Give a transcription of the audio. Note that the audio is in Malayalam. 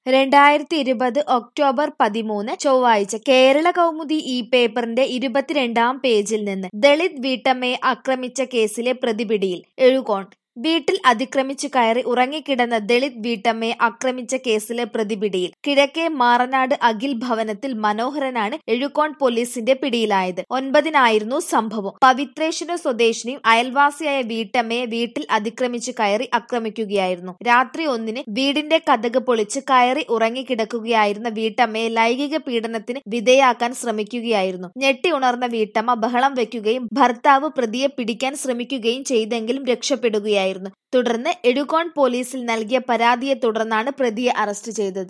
രണ്ടായിരത്തി ഇരുപത് ഒക്ടോബർ പതിമൂന്ന് ചൊവ്വാഴ്ച കേരള കൗമുദി ഈ പേപ്പറിന്റെ ഇരുപത്തിരണ്ടാം പേജിൽ നിന്ന് ദളിത് വീട്ടമ്മയെ ആക്രമിച്ച കേസിലെ പ്രതിപിടിയിൽ എഴുകോൺ വീട്ടിൽ അതിക്രമിച്ചു കയറി ഉറങ്ങിക്കിടന്ന ദളിത് വീട്ടമ്മയെ ആക്രമിച്ച കേസിലെ പ്രതിപിടിയിൽ കിഴക്കേ മാറനാട് അഖിൽ ഭവനത്തിൽ മനോഹരനാണ് എഴുകോൺ പോലീസിന്റെ പിടിയിലായത് ഒൻപതിനായിരുന്നു സംഭവം പവിത്രേശ്വര സ്വദേശിനിയും അയൽവാസിയായ വീട്ടമ്മയെ വീട്ടിൽ അതിക്രമിച്ചു കയറി ആക്രമിക്കുകയായിരുന്നു രാത്രി ഒന്നിന് വീടിന്റെ കതക് പൊളിച്ച് കയറി ഉറങ്ങിക്കിടക്കുകയായിരുന്ന വീട്ടമ്മയെ ലൈംഗിക പീഡനത്തിന് വിധേയാക്കാൻ ശ്രമിക്കുകയായിരുന്നു ഞെട്ടി ഉണർന്ന വീട്ടമ്മ ബഹളം വെക്കുകയും ഭർത്താവ് പ്രതിയെ പിടിക്കാൻ ശ്രമിക്കുകയും ചെയ്തെങ്കിലും രക്ഷപ്പെടുകയായിരുന്നു തുടർന്ന് എഴുകോൺ പോലീസിൽ നൽകിയ പരാതിയെ തുടർന്നാണ് പ്രതിയെ അറസ്റ്റ് ചെയ്തത്